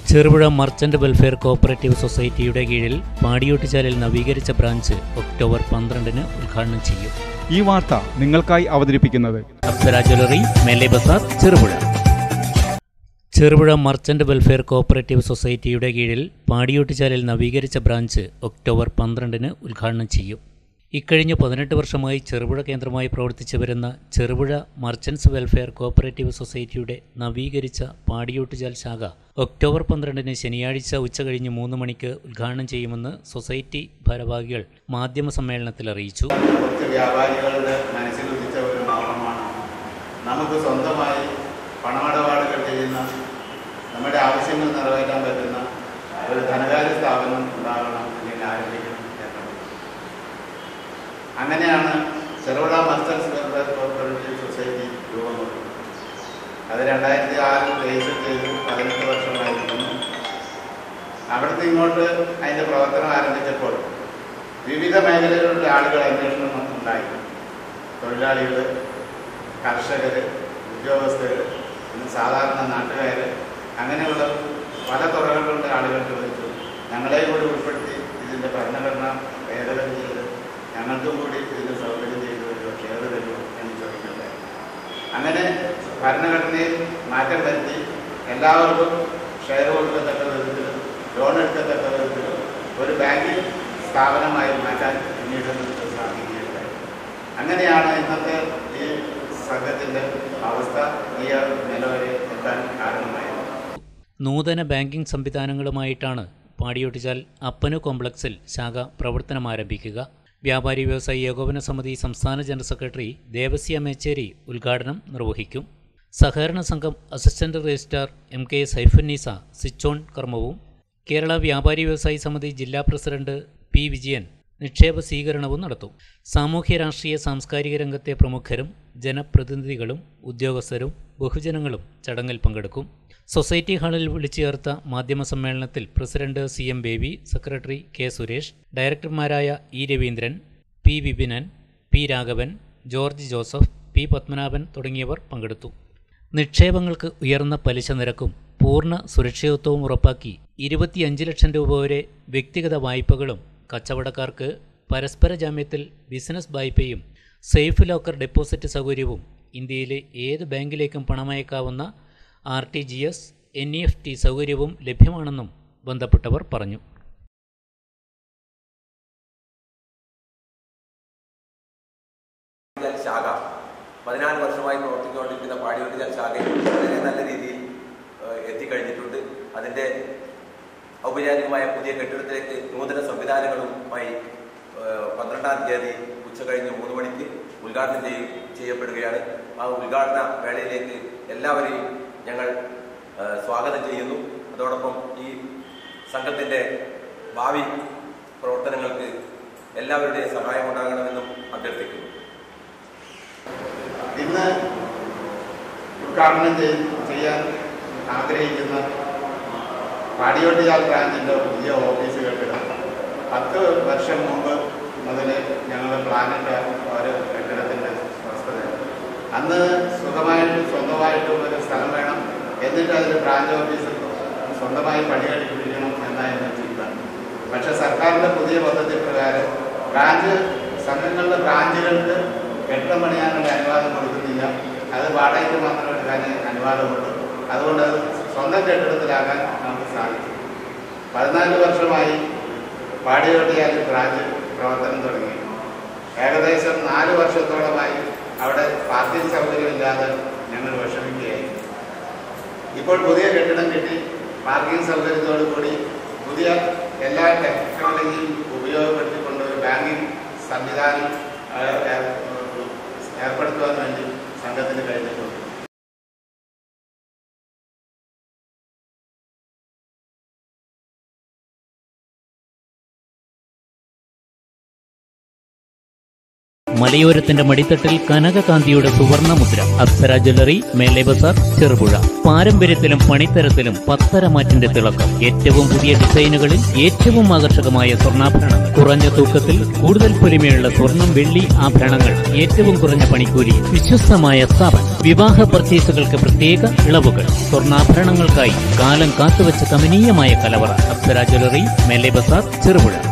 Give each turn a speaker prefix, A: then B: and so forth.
A: Cherupuzha merchant welfare cooperative സൊസൈറ്റിയുടെ കീഴിൽ പാടിയോട്ടുചാലിൽ നവീകരിച്ച ബ്രാഞ്ച് ഒക്ടോബർ പന്ത്രണ്ടിന് ഉദ്ഘാടനം ചെയ്യും
B: ഈ വാർത്ത നിങ്ങൾക്കായി അവതരിപ്പിക്കുന്നത്
A: അപ്സര ജ്വല്ലറി മേലെ ബസാർ Cherupuzha Cherupuzha merchant welfare cooperative സൊസൈറ്റിയുടെ കീഴിൽ പാടിയോട്ടുചാലിൽ നവീകരിച്ച ബ്രാഞ്ച് ഒക്ടോബർ പന്ത്രണ്ടിന് ഉദ്ഘാടനം ചെയ്യും ഇക്കഴിഞ്ഞ പതിനെട്ട് വർഷമായി ചെറുപുഴ കേന്ദ്രമായി പ്രവർത്തിച്ചു വരുന്ന ചെറുപുഴ മർച്ചന്റ്സ് വെൽഫെയർ കോഓപ്പറേറ്റീവ് സൊസൈറ്റിയുടെ നവീകരിച്ച പാടിയോട്ടുചാൽ ശാഖ ഒക്ടോബർ പന്ത്രണ്ടിന് ശനിയാഴ്ച ഉച്ചകഴിഞ്ഞ് മൂന്ന് മണിക്ക് ഉദ്ഘാടനം ചെയ്യുമെന്ന് സൊസൈറ്റി ഭാരവാഹികൾ മാധ്യമ സമ്മേളനത്തിൽ അറിയിച്ചു
C: കുറച്ച് വ്യാപാരികളുടെ മനസ്സിൽ ഉദിച്ച ഒരു നാമമാണ് നമുക്ക് സ്വന്തമായി പണമിടപാടുകൾ ചെയ്യുന്ന നമ്മുടെ ആവശ്യങ്ങൾ നിറവേറ്റാൻ പറ്റുന്ന ഒരു ധനകാര്യ സ്ഥാപനം ഉണ്ടാകണം അല്ലെങ്കിൽ ആരംഭിക്കണം എന്നത് അങ്ങനെയാണ് Cherupuzha merchants welfare corporative society രൂപം കൊണ്ടത് അത് രണ്ടായിരത്തി ആറിൽ രജിസ്റ്റർ ചെയ്തു പതിനെട്ട് വർഷമായിരുന്നു അവിടുന്ന് ഇങ്ങോട്ട് അതിൻ്റെ പ്രവർത്തനം ആരംഭിച്ചപ്പോൾ വിവിധ മേഖലകളിലുള്ള ആളുകൾ അന്വേഷണം ഉണ്ടായി തൊഴിലാളികൾ കർഷകർ ഉദ്യോഗസ്ഥർ പിന്നെ സാധാരണ നാട്ടുകാർ അങ്ങനെയുള്ള പല തുറകളിലുള്ള ആളുകൾ ചോദിച്ചു ഞങ്ങളെ കൂടി ഉൾപ്പെടുത്തി ഇതിൻ്റെ ഭരണഘടന ഭേദഗതി ചെയ്ത് ഞങ്ങൾക്കും കൂടി ഇതിന് സൗകര്യം ചെയ്തു തരുമോ ഷെയർ തരുമോ എന്ന് ചോദിക്കുന്നുണ്ടായി അങ്ങനെ ഭരണഘടനയിൽ മാറ്റം വരുത്തി എല്ലാവർക്കും ഷെയർ കൊടുക്കത്തക്ക വിധത്തിൽ ലോൺ എടുക്കത്തക്ക വിധത്തിൽ ഒരു ബാങ്കിങ് സ്ഥാപനമായി മാറ്റാൻ പിന്നീട് നമുക്ക് സാധിക്കുകയുണ്ടായി അങ്ങനെയാണ് ഇന്നത്തെ ഈ സംഘത്തിൻ്റെ അവസ്ഥ ഈ നില വരെ എത്താൻ കാരണമായത്
A: നൂതന ബാങ്കിംഗ് സംവിധാനങ്ങളുമായിട്ടാണ് പാടിയൊട്ടിച്ചാൽ അപ്പനു കോംപ്ലക്സിൽ ശാഖ പ്രവർത്തനം ആരംഭിക്കുക വ്യാപാരി വ്യവസായി ഏകോപന സമിതി സംസ്ഥാന ജനറൽ സെക്രട്ടറി ദേവസ്യ മേച്ചേരി ഉദ്ഘാടനം നിർവഹിക്കും സഹകരണ സംഘം assistant registrar M K Saifunnisa switch കർമ്മവും കേരള വ്യാപാരി വ്യവസായി സമിതി ജില്ലാ പ്രസിഡന്റ് പി വിജയൻ നിക്ഷേപ സ്വീകരണവും നടത്തും സാമൂഹ്യ രാഷ്ട്രീയ സാംസ്കാരിക രംഗത്തെ പ്രമുഖരും ജനപ്രതിനിധികളും ഉദ്യോഗസ്ഥരും ബഹുജനങ്ങളും ചടങ്ങിൽ പങ്കെടുക്കും സൊസൈറ്റി ഹാളിൽ വിളിച്ചു ചേർത്ത മാധ്യമ സമ്മേളനത്തിൽ president C M Baby secretary K Suresh ഡയറക്ടർമാരായ E Raveendran P Vipinan P Raghavan George Joseph P Padmanabhan തുടങ്ങിയവർ പങ്കെടുത്തു നിക്ഷേപങ്ങൾക്ക് ഉയർന്ന പലിശ നിരക്കും പൂർണ്ണ സുരക്ഷിതത്വവും ഉറപ്പാക്കി ഇരുപത്തിയഞ്ച് ലക്ഷം രൂപ വരെ വ്യക്തിഗത വായ്പകളും കച്ചവടക്കാർക്ക് പരസ്പര ജാമ്യത്തിൽ ബിസിനസ് വായ്പയും സേഫ് ലോക്കർ ഡെപ്പോസിറ്റ് സൗകര്യവും ഇന്ത്യയിലെ ഏത് ബാങ്കിലേക്കും പണമയക്കാവുന്ന R T G S N E F T സൗകര്യവും ലഭ്യമാണെന്നും ബന്ധപ്പെട്ടവർ പറഞ്ഞു
D: പാടിയോട്ടിച്ചാൽ ശാഖ പതിനാല് വർഷമായി പ്രവർത്തിച്ചുകൊണ്ടിരിക്കുന്ന പാടിയോട്ടിച്ചാൽ ശാഖയിൽ വളരെ നല്ല രീതിയിൽ ഏഹ്, എത്തിക്കഴിഞ്ഞിട്ടുണ്ട് അതിൻ്റെ ഔപചാരികമായ പുതിയ കെട്ടിടത്തിലേക്ക് നൂതന സംവിധാനങ്ങളുമായി ഏഹ്, പന്ത്രണ്ടാം തീയതി ഉച്ച കഴിഞ്ഞ് മൂന്ന് മണിക്ക് ഉദ്ഘാടനം ചെയ്യ ചെയ്യപ്പെടുകയാണ് ആ ഉദ്ഘാടന വേളയിലേക്ക് എല്ലാവരെയും ഞങ്ങൾ ഏഹ്, സ്വാഗതം ചെയ്യുന്നു അതോടൊപ്പം ഈ സംഘത്തിൻ്റെ ഭാവി പ്രവർത്തനങ്ങൾക്ക് എല്ലാവരുടെയും സഹായം ഉണ്ടാകണമെന്നും അഭ്യർത്ഥിക്കുന്നു
C: ഇന്ന് ഉദ്ഘാടനം ചെയ്- ചെയ്യാൻ ആഗ്രഹിക്കുന്ന പാടിയോട്ടിയാൽ ബ്രാഞ്ചിൻ്റെ പുതിയ ഓഫീസ് കെട്ടിടം പത്ത് വർഷം മുമ്പ് മുതൽ ഞങ്ങൾ പ്ലാനിട്ട ഒരു കെട്ടിടത്തിൻ്റെ വസ്തുത അന്ന് സുഖമായിട്ട് സ്വന്തമായിട്ടും ഒരു സ്ഥലം വേണം എന്നിട്ട് അതിൽ ബ്രാഞ്ച് ഓഫീസ് സ്വന്തമായി പണിയെടുപ്പിക്കണം എന്നായിരുന്നു ചിന്ത പക്ഷെ സർക്കാരിൻ്റെ പുതിയ പദ്ധതി പ്രകാരം ബ്രാഞ്ച് സംഘങ്ങളുടെ ബ്രാഞ്ചുകൾക്ക് കെട്ടിടം പണിയാനുള്ള അനുവാദം കൊടുക്കുന്നില്ല അത് വാടകയ്ക്ക് മാത്രം എടുക്കാൻ അനുവാദമുണ്ട് അതുകൊണ്ട് അത് സ്വന്തം കെട്ടിടത്തിലാക്കാൻ നമുക്ക് സാധിക്കും പതിനാല് വർഷമായി പാടിയോട്ടിയാൽ ബ്രാഞ്ച് പ്രവർത്തനം തുടങ്ങി ഏകദേശം നാല് വർഷത്തോളമായി അവിടെ പാർക്കിംഗ് സൗകര്യമില്ലാതെ ഞങ്ങൾ വിഷമിക്കുകയായി ഇപ്പോൾ പുതിയ കെട്ടിടം കിട്ടി പാർക്കിംഗ് സൗകര്യത്തോടു കൂടി പുതിയ എല്ലാ ടെക്നോളജിയും ഉപയോഗപ്പെടുത്തിക്കൊണ്ട് ഒരു ബാങ്കിങ് സംവിധാനം ആ, ഏർ- ഏർപ്പെടുത്തുവാൻ വേണ്ടി സംഘത്തിന് കഴിഞ്ഞിട്ടുണ്ട്
A: മലയോരത്തിന്റെ മടിത്തട്ടിൽ കനകകാന്തിയുടെ സുവർണ മുദ്ര അപ്സര ജ്വല്ലറി മേലെ ബസാർ ചെറുപുഴ പാരമ്പര്യത്തിലും പണിത്തരത്തിലും പത്തരമാറ്റിന്റെ തിളക്കം ഏറ്റവും പുതിയ ഡിസൈനുകളിൽ ഏറ്റവും ആകർഷകമായ സ്വർണ്ണാഭരണം കുറഞ്ഞ തൂക്കത്തിൽ കൂടുതൽ പൊലിമയുള്ള സ്വർണം വെള്ളി ആഭരണങ്ങൾ ഏറ്റവും കുറഞ്ഞ പണിക്കൂലി വിശ്വസ്തമായ സ്ഥാപനം വിവാഹ പർച്ചേസുകൾക്ക് പ്രത്യേക ഇളവുകൾ സ്വർണ്ണാഭരണങ്ങൾക്കായി കാലം കാത്തുവച്ച കമനീയമായ കലവറ അപ്സര ജ്വല്ലറി മേലെ ബസാർ ചെറുപുഴ